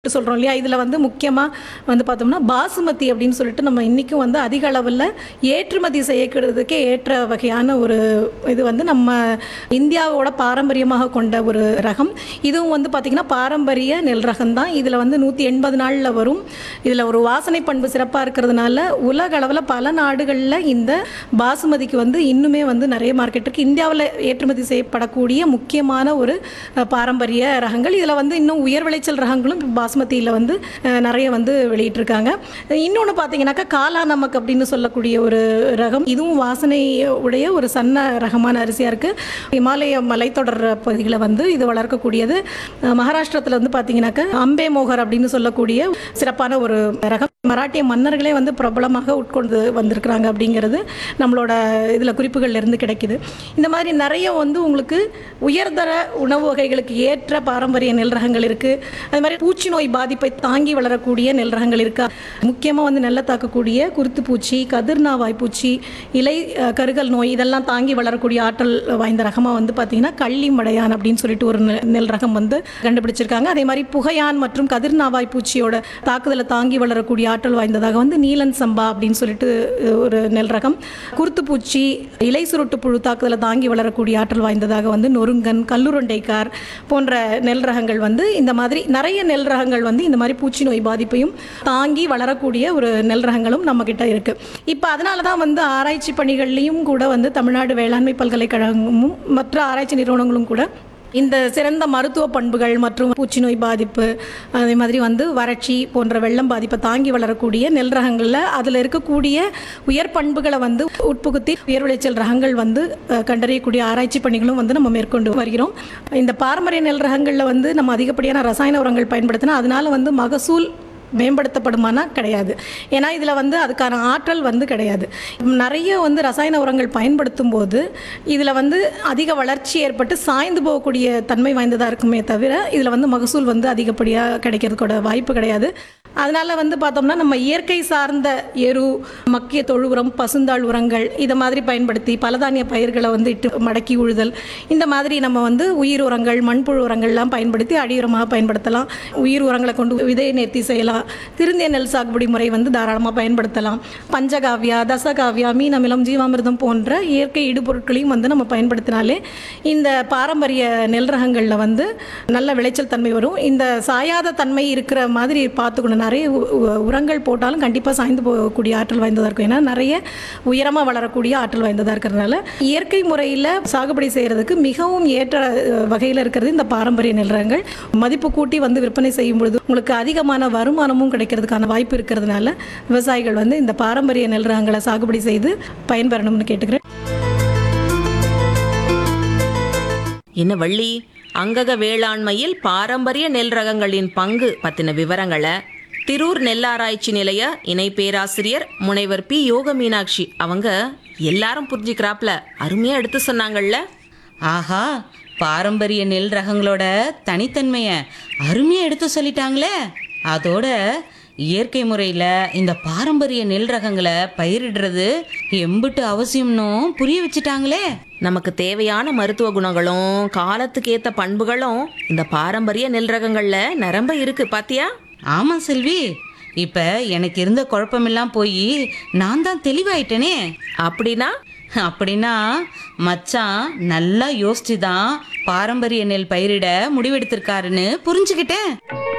சொல்கிறோம் இல்லையா இதில் வந்து முக்கியமாக வந்து பார்த்தோம்னா பாசுமதி அப்படின்னு சொல்லிட்டு நம்ம இன்றைக்கும் வந்து அதிக அளவில் ஏற்றுமதி செய்யக்கிறதுக்கே ஏற்ற வகையான ஒரு இது வந்து நம்ம இந்தியாவோட பாரம்பரியமாக கொண்ட ஒரு ரகம் இதுவும் வந்து பார்த்திங்கன்னா பாரம்பரிய நெல் ரகம் தான் இதில் வந்து நூற்றி எண்பது நாளில் வரும் இதில் ஒரு வாசனை பண்பு சிறப்பாக இருக்கிறதுனால உலக அளவில் பல நாடுகளில் இந்த பாசுமதிக்கு வந்து இன்னுமே வந்து நிறைய மார்க்கெட் இருக்குது இந்தியாவில் ஏற்றுமதி செய்யப்படக்கூடிய முக்கியமான ஒரு அஹ், பாரம்பரிய ரகங்கள் இதில் வந்து இன்னும் உயர் விளைச்சல் ரகங்களும் இப்போ பாஸ்மதியில் வந்து அஹ், நிறைய வந்து வெளியிட்டிருக்காங்க இன்னொன்று பார்த்தீங்கன்னாக்கா காலா நமக் அப்படின்னு சொல்லக்கூடிய ஒரு ரகம் இதுவும் வாசனை உடைய ஒரு சன்ன ரகமான அரிசியாக இருக்குது இமாலய மலைத்தொடர் பகுதிகளில் வந்து இது வளர்க்கக்கூடியது அஹ், மகாராஷ்டிரத்தில் வந்து பார்த்தீங்கன்னாக்கா அம்பே மோகர் அப்படின்னு சொல்லக்கூடிய சிறப்பான ஒரு ரகம் மராட்டிய மன்னர்களே வந்து பிரபலமாக உட்கொண்டு வந்திருக்கிறாங்க அப்படிங்கிறது நம்மளோட இதில் குறிப்புகள்ல இருந்து கிடைக்குது இந்த மாதிரி நிறைய வந்து உங்களுக்கு உயர்தர உணவு வகைகளுக்கு ஏற்ற பாரம்பரிய நெல் ரகங்கள் இருக்குது அது மாதிரி பூச்சி நோய் பாதிப்பை தாங்கி வளரக்கூடிய நெல் ரகங்கள் இருக்கா முக்கியமாக வந்து நெல்லை தாக்கக்கூடிய குருத்து பூச்சி கதிர்நாவாய் பூச்சி இலை அஹ், கருகல் நோய் இதெல்லாம் தாங்கி வளரக்கூடிய ஆற்றல் வாய்ந்த ரகமாக வந்து பார்த்தீங்கன்னா கள்ளி மடையான் அப்படின்னு சொல்லிட்டு ஒரு நெ- நெல் ரகம் வந்து கண்டுபிடிச்சிருக்காங்க அதே மாதிரி புகையான் மற்றும் கதிர்நாவாய் பூச்சியோட தாக்குதலை தாங்கி வளரக்கூடிய ஆற்றல் வாய்ந்ததாக வந்து நீலன் சம்பா அப்படின்னு சொல்லிட்டு அஹ், ஒரு நெல் ரகம் குருத்து பூச்சி இலை சுருட்டு புழு தாக்குதலை தாங்கி வளரக்கூடிய ஆற்றல் வாய்ந்ததாக வந்து நொறுங்கன் கல்லுருண்டைக்கார் போன்ற நெல் ரகங்கள் வந்து இந்த மாதிரி நிறைய நெல் ரகங்கள் வந்து இந்த மாதிரி பூச்சி நோய் பாதிப்பையும் தாங்கி வளரக்கூடிய ஒரு நெல் ரகங்களும் நம்ம கிட்ட இருக்கு இப்போ அதனால தான் வந்து ஆராய்ச்சி பணிகள்லையும் கூட வந்து தமிழ்நாடு வேளாண்மை பல்கலைக்கழகமும் மற்ற ஆராய்ச்சி நிறுவனங்களும் கூட இந்த சிறந்த மருத்துவ பண்புகள் மற்றும் பூச்சி நோய் பாதிப்பு அதே மாதிரி வந்து வறட்சி போன்ற வெள்ளம் பாதிப்பை தாங்கி வளரக்கூடிய நெல் ரகங்களில் அதில் இருக்கக்கூடிய உயர் பண்புகளை வந்து உட்புகுத்தி உயர் விளைச்சல் ரகங்கள் வந்து அஹ், கண்டறியக்கூடிய ஆராய்ச்சி பணிகளும் வந்து நம்ம மேற்கொண்டு வருகிறோம் இந்த பாரம்பரிய நெல் ரகங்களில் வந்து நம்ம அதிகப்படியான ரசாயன உரங்கள் பயன்படுத்தினா அதனால வந்து மகசூல் மேம்படுத்தப்படுமானா கிடையாது ஏன்னா இதில் வந்து அதுக்கான ஆற்றல் வந்து கிடையாது நிறைய வந்து ரசாயன உரங்கள் பயன்படுத்தும் போது இதில் வந்து அதிக வளர்ச்சி ஏற்பட்டு சாய்ந்து போகக்கூடிய தன்மை வாய்ந்ததாக இருக்குமே தவிர இதில் வந்து மகசூல் வந்து அதிகப்படியாக கிடைக்கிறதுக்கோட வாய்ப்பு கிடையாது அதனால் வந்து பார்த்தோம்னா நம்ம இயற்கை சார்ந்த எரு மக்கிய தொழு உரம் பசுந்தாள் உரங்கள் இதை மாதிரி பயன்படுத்தி பலதானிய பயிர்களை வந்து இட்டு மடக்கி உழுதல் இந்த மாதிரி நம்ம வந்து உயிர் உரங்கள் மண்புழு உரங்கள்லாம் பயன்படுத்தி அடியுரமாக பயன்படுத்தலாம் உயிர் உரங்களை கொண்டு விதையை நேர்த்தி செய்யலாம் திருந்திய நெல் சாகுபடி முறை வந்து தாராளமாக பயன்படுத்தலாம் பஞ்சகாவியா தசகாவியா மீன் அமிலம் ஜீவாமிர்தம் போன்ற இயற்கை இடுபொருட்களையும் வந்து நம்ம பயன்படுத்தினாலே இந்த பாரம்பரிய நெல் ரகங்களில் வந்து நல்ல விளைச்சல் தன்மை வரும் இந்த சாயாத தன்மை இருக்கிற மாதிரி பார்த்துக்கணும் நிறைய உ- உ- உரங்கள் போட்டாலும் கண்டிப்பாக சாய்ந்து போகக்கூடிய ஆற்றல் வாய்ந்ததாக இருக்கும் ஏன்னா நிறைய உயரமாக வளரக்கூடிய ஆற்றல் வாய்ந்ததாக இருக்கிறதுனால இயற்கை முறையில் சாகுபடி செய்கிறதுக்கு மிகவும் ஏற்ற வகையில் இருக்கிறது இந்த பாரம்பரிய நெல் ரகங்கள் மதிப்பு கூட்டி வந்து விற்பனை செய்யும் பொழுது உங்களுக்கு அதிகமான வருமானமும் கிடைக்கிறதுக்கான வாய்ப்பு இருக்கிறதுனால விவசாயிகள் வந்து இந்த பாரம்பரிய நெல் ரகங்களை சாகுபடி செய்து பயன்பெறணும்னு கேட்டுக்கிறேன் என்ன வள்ளி அங்கக வேளாண்மையில் பாரம்பரிய நெல் ரகங்களின் பங்கு பத்தின விவரங்களை திரூர் நெல்லாராய்ச்சி நிலைய இணை பேராசிரியர் முனைவர் பி யோக மீனாட்சி அவங்க எல்லாரும் புரிஞ்சுக்கிறாப்ல அருமையா எடுத்து சொன்னாங்கல்ல ஆஹா பாரம்பரிய நெல் ரகங்களோட தனித்தன்மையை அருமையாக எடுத்து சொல்லிட்டாங்களே அதோட இயற்கை முறையில் இந்த பாரம்பரிய நெல் ரகங்களை பயிரிடுறது எம்பிட்டு அவசியம்னும் புரிய வச்சுட்டாங்களே நமக்கு தேவையான மருத்துவ குணங்களும் காலத்துக்கு ஏத்த பண்புகளும் இந்த பாரம்பரிய நெல் ரகங்கள்ல நிரம்ப இருக்கு பாத்தியா ஆமாம் செல்வி இப்போ எனக்கு இருந்த குழப்பமெல்லாம் போய் நான் தான் தெளிவாயிட்டேனே அப்படின்னா அப்படின்னா மச்சான் நல்லா யோசிச்சு தான் பாரம்பரிய நெல் பயிரிட முடிவெடுத்திருக்காருன்னு புரிஞ்சுக்கிட்டேன்